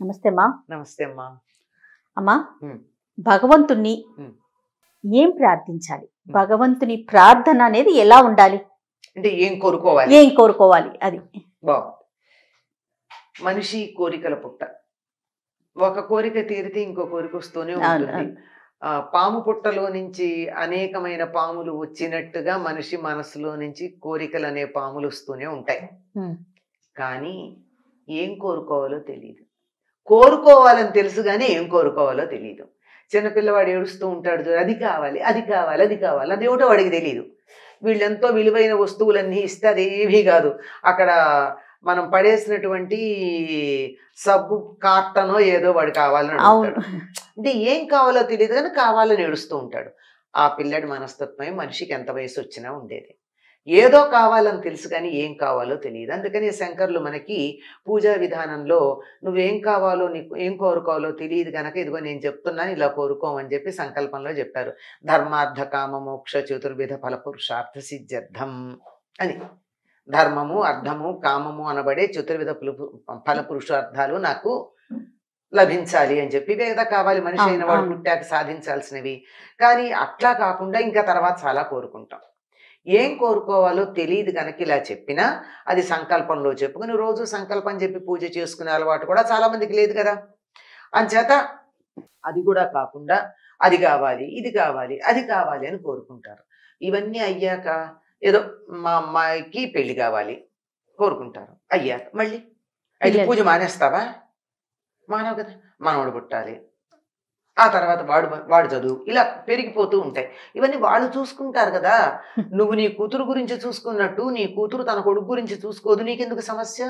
నమస్తే అమ్మా నమస్తే అమ్మా అమ్మా ఉమ్. భగవంతుణ్ణి ఉమ్. ఏం ప్రార్థించాలి భగవంతుని ప్రార్థన అనేది ఎలా ఉండాలి అంటే ఏం కోరుకోవాలి ఏం కోరుకోవాలి అది బాగుంది మనిషి కోరికల పుట్ట ఒక కోరిక తీరితే ఇంకో కోరిక వస్తూనే అవును, ఉంటుంది అవును. ఆ పాము పుట్టలో నుంచి అనేకమైన పాములు వచ్చినట్టుగా మనిషి మనసులో నుంచి కోరికలు అనే పాములు వస్తూనే ఉంటాయి ఉమ్. కానీ ఏం కోరుకోవాలో తెలియదు కోరుకోవాలని తెలుసు కానీ ఏం కోరుకోవాలో తెలియదు చిన్నపిల్లవాడు ఏడుస్తూ ఉంటాడు చూడు, అది కావాలి అది కావాలి అది కావాలి అదేమిటో వాడికి తెలియదు వీళ్ళు ఎంతో విలువైన వస్తువులన్నీ ఇస్తే అదేమీ కాదు అక్కడ మనం పడేసినటువంటి సబ్బు కార్టనో ఏదో వాడు కావాలని అవును అడుగుతాడు. అంటే ఏం కావాలో తెలియదు కానీ కావాలని ఏడుస్తూ ఉంటాడు ఆ పిల్లడి మనస్తత్వమే మనిషికి ఎంత వయసు వచ్చినా ఉండేది ఏదో కావాలని తెలుసు కానీ ఏం కావాలో తెలియదు అందుకని శంకర్లు మనకి పూజా విధానంలో నువ్వేం కావాలో నీకు ఏం కోరుకోవాలో తెలియదు కనుక ఇదిగో నేను చెప్తున్నాను ఇలా కోరుకోమని చెప్పి సంకల్పంలో చెప్పారు ధర్మార్థ కామ మోక్ష చతుర్విధ ఫల పురుషార్థ సిద్ధ్యర్థం అని ధర్మము అర్థము కామము అనబడే చతుర్విధ పులుపు- ఫల పురుషార్థాలు నాకు లభించాలి అని చెప్పి ఇవే కదా కావాలి మనిషి అయిన అవును, వాడు అవును. పుట్టాక సాధించాల్సినవి కానీ అట్లా కాకుండా ఇంకా తర్వాత చాలా కోరుకుంటాం ఏం కోరుకోవాలో తెలియదు కనుక ఇలా చెప్పినా అది సంకల్పంలో చెప్పుకుని రోజు సంకల్పం చెప్పి పూజ చేసుకునే అలవాటు కూడా చాలా మందికి లేదు కదా అంచేత అది కూడా కాకుండా అది కావాలి ఇది కావాలి అది కావాలి అని కోరుకుంటారు ఇవన్నీ అయ్యాక ఏదో మా అమ్మాయికి పెళ్లి కావాలి కోరుకుంటారు అయ్యాక మళ్ళీ అయితే పిల్లలు. పూజ మానేస్తావా మానవు కదా మనవడు పుట్టాలి ఆ తర్వాత వాడు వాడు చదువు ఇలా పెరిగిపోతూ ఉంటాయి ఇవన్నీ వాళ్ళు చూసుకుంటారు కదా నువ్వు నీ కూతురు గురించి చూసుకున్నట్టు నీ కూతురు తన కొడుకు గురించి చూసుకోదు నీకెందుకు సమస్య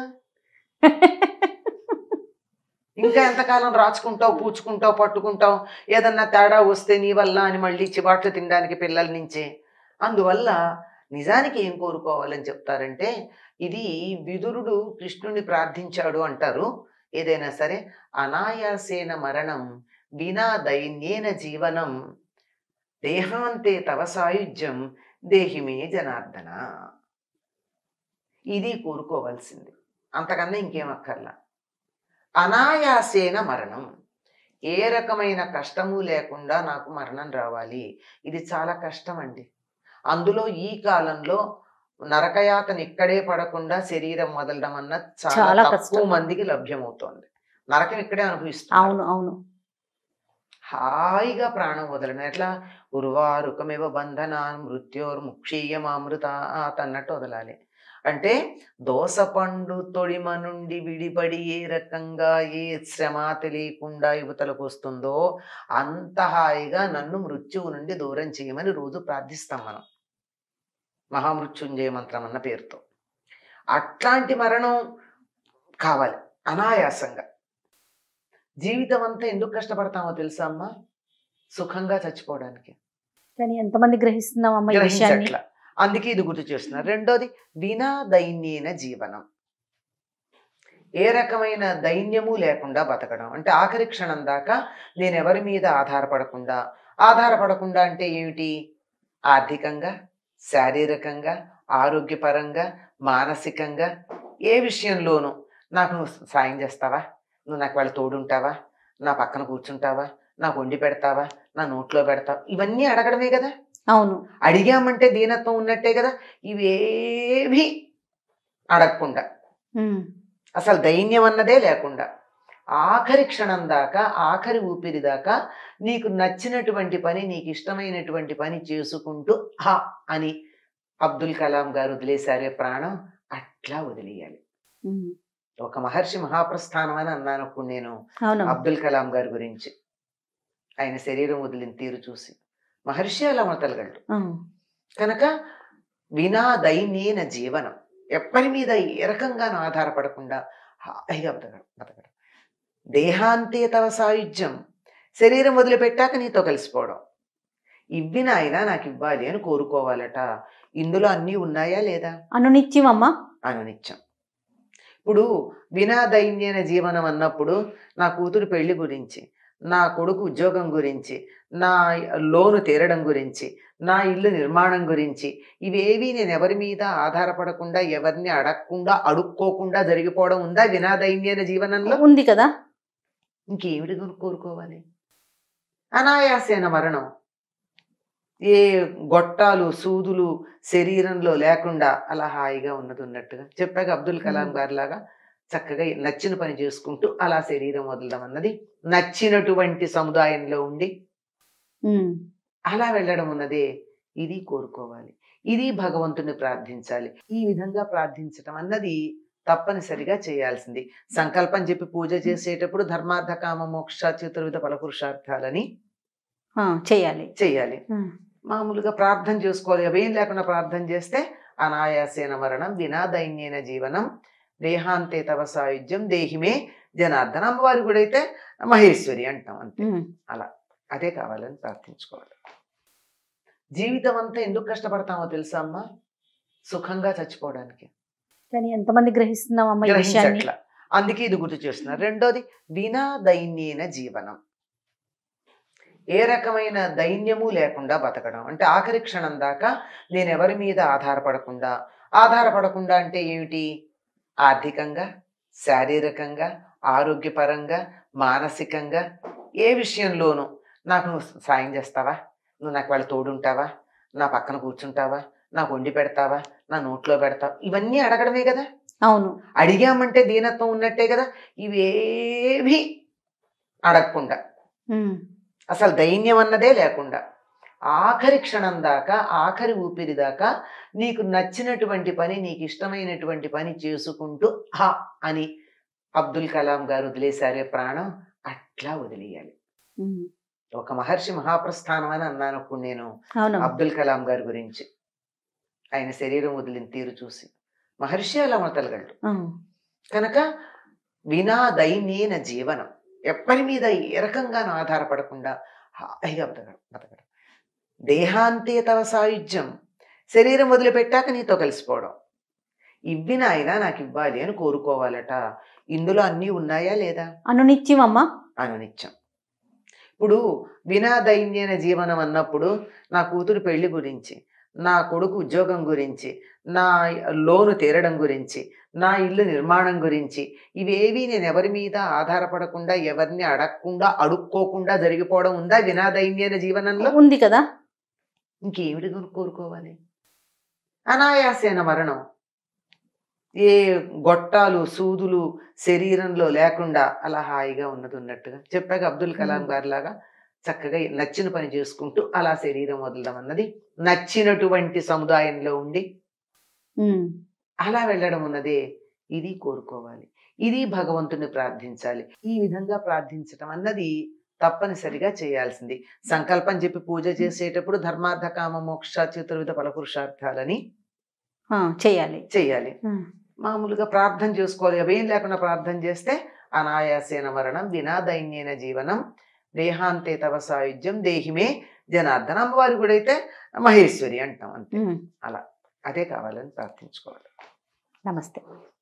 ఇంకా ఎంతకాలం రాచుకుంటావు పూచుకుంటావు పట్టుకుంటావు ఏదన్నా తేడా వస్తే నీ వల్ల అని మళ్ళీ చివాట్లు తినడానికి పిల్లల నుంచే అందువల్ల నిజానికి ఏం కోరుకోవాలని చెప్తారంటే ఇది విదురుడు కృష్ణుని ప్రార్థించాడు అంటారు ఏదైనా సరే అనాయాసేన మరణం వినా దైన్యేన జీవనం దేహాంతే తవ సాయుధ్యం దేహిమే జనార్దన ఇది కోరుకోవాల్సింది అంతకన్నా ఇంకేం అక్కర్లా అనాయాసేన మరణం ఏ రకమైన కష్టము లేకుండా నాకు మరణం రావాలి ఇది చాలా కష్టం అండి అందులో ఈ కాలంలో నరకయాతన ఇక్కడే పడకుండా శరీరం వదలడం అన్న చాలా చాలా తక్కువ కష్టం. మందికి లభ్యమవుతోంది నరకం ఇక్కడే అనుభవిస్తున్నారు అవును అవును హాయిగా ప్రాణం వదలడం ఎట్లా ఉర్వారుకమివ బంధనాన్ మృత్యోర్ముక్షీయమామృత అన్నట్టు వదలాలి అంటే దోసపండు తొడిమ నుండి విడిపడి ఏ రకంగా ఏ శ్రమ తెలియకుండా యువతలకు వస్తుందో అంత హాయిగా నన్ను మృత్యువు నుండి దూరం చేయమని రోజు ప్రార్థిస్తాం మనం మహామృత్యుంజయ మంత్రం అన్న పేరుతో అట్లాంటి మరణం కావాలి అనాయాసంగా జీవితం అంతా ఎందుకు కష్టపడతామో తెలుసా అమ్మా సుఖంగా చచ్చిపోవడానికి కానీ ఎంతమంది గ్రహిస్తున్నాం అమ్మ ఈ విషయాన్ని గ్రహించట్ల అందుకే ఇది గుర్తు చేస్తున్నారు రెండోది వినా దైన్యేన జీవనం ఏ రకమైన దైన్యము లేకుండా బతకడం అంటే ఆఖరి క్షణం దాకా నేను ఎవరి మీద ఆధారపడకుండా ఆధారపడకుండా అంటే ఏమిటి ఆర్థికంగా శారీరకంగా ఆరోగ్యపరంగా మానసికంగా ఏ విషయంలోనూ నాకు నువ్వు సాయం చేస్తావా నువ్వు నాకు వాళ్ళ తోడుంటావా నా పక్కన కూర్చుంటావా నాకు వండి పెడతావా నా నోట్లో పెడతావా ఇవన్నీ అడగడమే కదా అవును అడిగామంటే దీనత్వం ఉన్నట్టే కదా ఇవేవి అడగకుండా ఉమ్. అసలు దైన్యం అన్నదే లేకుండా ఆఖరి క్షణం దాకా ఆఖరి ఊపిరి దాకా నీకు నచ్చినటువంటి పని నీకు ఇష్టమైనటువంటి పని చేసుకుంటూ హా అని అబ్దుల్ కలాం గారు వదిలేశారే ప్రాణం అట్లా వదిలేయాలి ఉమ్. ఒక మహర్షి మహాప్రస్థానం అని అన్నాను అప్పుడు నేను అవును అబ్దుల్ కలాం గారి గురించి ఆయన శరీరం వదిలిన తీరు చూసి మహర్షి అలా వదలగలడు ఉమ్. కనుక వినా దైన్యేన జీవనం ఎప్పటి మీద ఏ రకంగానూ ఆధారపడకుండా హాయిగా బతకడం బతకడం దేహాంతే తవ సాయుధ్యం శరీరం వదిలిపెట్టాక నీతో కలిసిపోవడం ఇవ్వి నాయన నాకు ఇవ్వాలి అని కోరుకోవాలట ఇందులో అన్నీ ఉన్నాయా లేదా అనునిత్యం అమ్మ అనునిత్యం ఇప్పుడు వినా దైన్యన జీవనం అన్నప్పుడు నా కూతురు పెళ్లి గురించి నా కొడుకు ఉద్యోగం గురించి నా లోను తీరడం గురించి నా ఇల్లు నిర్మాణం గురించి ఇవేవి నేను ఎవరి మీద ఆధారపడకుండా ఎవరిని అడగకుండా అడుక్కోకుండా జరిగిపోవడం ఉందా వినా దైన్యన జీవనంలో ఉంది కదా ఇంకేమిటి కొను- కోరుకోవాలి అనాయాసేన మరణం ఏ గొట్టాలు సూదులు శరీరంలో లేకుండా అలా హాయిగా ఉన్నది ఉన్నట్టుగా చెప్పాక అబ్దుల్ కలాం మ్మ్. గారి లాగా చక్కగా నచ్చిన పని చేసుకుంటూ అలా శరీరం వదలడం అన్నది నచ్చినటువంటి సముదాయంలో ఉండి ఉమ్, అలా వెళ్ళడం ఉన్నదే ఇది కోరుకోవాలి ఇది భగవంతుని ప్రార్థించాలి ఈ విధంగా ప్రార్థించటం అన్నది తప్పనిసరిగా చేయాల్సింది సంకల్పం చెప్పి పూజ చేసేటప్పుడు ధర్మార్థ కామ మోక్ష చతుర్విధ ఫలపురుషార్థాలని ఆ, చేయాలి చేయాలి ఉమ్, మామూలుగా ప్రార్థన చేసుకోవాలి అవేం లేకుండా ప్రార్థన చేస్తే అనాయాసేన మరణం వినా దైన్యేన జీవనం దేహాంతే తవ సాయుధ్యం దేహిమే జనార్దన అమ్మవారి కూడా అయితే మహేశ్వరి అంటాం అంతే ఉమ్, అదే కావాలని ప్రార్థించుకోవాలి జీవితం అంతా ఎందుకు కష్టపడతామో తెలుసా అమ్మా సుఖంగా చచ్చిపోవడానికి కానీ ఎంతమంది గ్రహిస్తున్నాం అమ్మ ఈ విషయాన్ని గ్రహించట్ల అందుకే ఇది గుర్తు చేస్తున్నారు రెండోది వినా దైన్యేన జీవనం ఏ రకమైన దైన్యము లేకుండా బతకడం అంటే ఆఖరి క్షణం దాకా నేను ఎవరి మీద ఆధారపడకుండా ఆధారపడకుండా అంటే ఏమిటి ఆర్థికంగా శారీరకంగా ఆరోగ్యపరంగా మానసికంగా ఏ విషయంలోనూ నాకు నువ్వు సాయం చేస్తావా నువ్వు నాకు వాళ్ళ తోడుంటావా నా పక్కన కూర్చుంటావా నాకు వండి పెడతావా నా నోట్లో పెడతావా ఇవన్నీ అడగడమే కదా అవును అడిగామంటే దీనత్వం ఉన్నట్టే కదా ఇవేవి అడగకుండా ఉమ్, అసలు దైన్యం అన్నదే లేకుండా ఆఖరి క్షణం దాకా ఆఖరి ఊపిరి దాకా నీకు నచ్చినటువంటి పని నీకు ఇష్టమైనటువంటి పని చేసుకుంటూ హా అని అబ్దుల్ కలాం గారు వదిలేశారే ప్రాణం అట్లా వదిలేయాలి ఉమ్, ఒక మహర్షి మహాప్రస్థానం అని అన్నాను అప్పుడు నేను అవును అబ్దుల్ కలాం గారి గురించి ఆయన శరీరం వదిలిన తీరు చూసి మహర్షి అలా వదలగలడు ఉమ్, కనుక వినా దైన్యేన జీవనం ఎప్పటి మీద ఏ రకంగానూ ఆధారపడకుండా హాయిగా బతకడం బతకడం దేహాంతే తవ సాయుధ్యం శరీరం వదిలిపెట్టాక నీతో కలిసిపోవడం ఇవ్వి నాయనా నాకు ఇవ్వాలి అని కోరుకోవాలట ఇందులో అన్నీ ఉన్నాయా లేదా అనునిత్యం అమ్మ అనునిత్యం ఇప్పుడు వినా దైన్యన జీవనం అన్నప్పుడు నా కూతురు పెళ్లి గురించి నా కొడుకు ఉద్యోగం గురించి నా లోను తీరడం గురించి నా ఇల్లు నిర్మాణం గురించి ఇవేవి నేను ఎవరి మీద ఆధారపడకుండా ఎవరిని అడగకుండా అడుక్కోకుండా జరిగిపోవడం ఉందా వినా దైన్యన జీవనంలో ఉంది కదా ఇంకేమిటి కొను- కోరుకోవాలి అనాయాసేన మరణం ఏ గొట్టాలు సూదులు శరీరంలో లేకుండా అలా హాయిగా ఉన్నది ఉన్నట్టుగా చెప్పాక అబ్దుల్ కలాం మ్మ్. గారి లాగా చక్కగా నచ్చిన పని చేసుకుంటూ అలా శరీరం వదలడం అన్నది నచ్చినటువంటి సముదాయంలో ఉండి ఉమ్, అలా వెళ్ళడం ఉన్నదే ఇది కోరుకోవాలి ఇది భగవంతుని ప్రార్థించాలి ఈ విధంగా ప్రార్థించటం అన్నది తప్పనిసరిగా చేయాల్సింది సంకల్పం చెప్పి పూజ చేసేటప్పుడు ధర్మార్థ కామ మోక్ష చతుర్విధ ఫలపురుషార్థాలని ఆ, చేయాలి చేయాలి ఉమ్, మామూలుగా ప్రార్థన చేసుకోవాలి అవేం లేకుండా ప్రార్థన చేస్తే అనాయాసేన మరణం వినా దైన్యేన జీవనం దేహాంతే తవ సాయుధ్యం దేహిమే జనార్దన అమ్మవారి కూడా అయితే మహేశ్వరి అంటాం అంతే ఉమ్. అదే కావాలని ప్రార్థించుకోవాలి నమస్తే